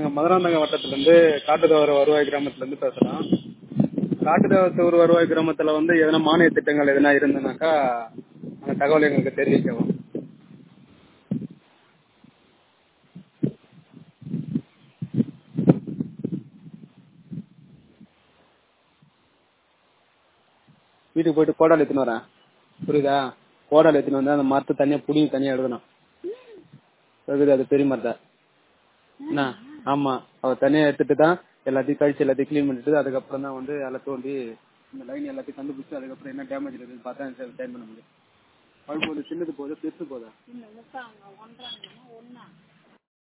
நாங்க மதுராந்தக வட்டத்துல இருந்து காட்டுதவர வருவாய் கிராமத்துல இருந்து பேசுறோம் காட்டுதவத்தூர் வருவாய் கிராமத்துல வந்து எதனா மானிய திட்டங்கள் எதனா இருந்ததுனாக்கா அந்த தகவல் எங்களுக்கு தெரிவிக்கவும் வீட்டுக்கு போயிட்டு கோடால் எடுத்துன்னு வரேன் புரியுதா கோடால் எடுத்துன்னு வந்து அந்த மரத்தை தனியா புடிங்கி தனியா எடுக்கணும் இருக்குது அது பெரிய மரத்தை என்ன ஆமா அவ தனியா எடுத்துட்டு தான் எல்லாத்தையும் கழிச்சு எல்லாத்தையும் க்ளீன் பண்ணிட்டு அதுக்கப்புறம் தான் வந்து அதில் தோண்டி இந்த லைன் எல்லாத்தையும் கண்டுபிடிச்சு அதுக்கப்புறம் என்ன டேமேஜ் இருக்குதுன்னு பார்த்தா டைம் பண்ண முடியும் பழுப்பு போது சின்னது போகுது பெருசு போதா இல்ல முக்காங்க ஒன்றாங்க ஒன்னா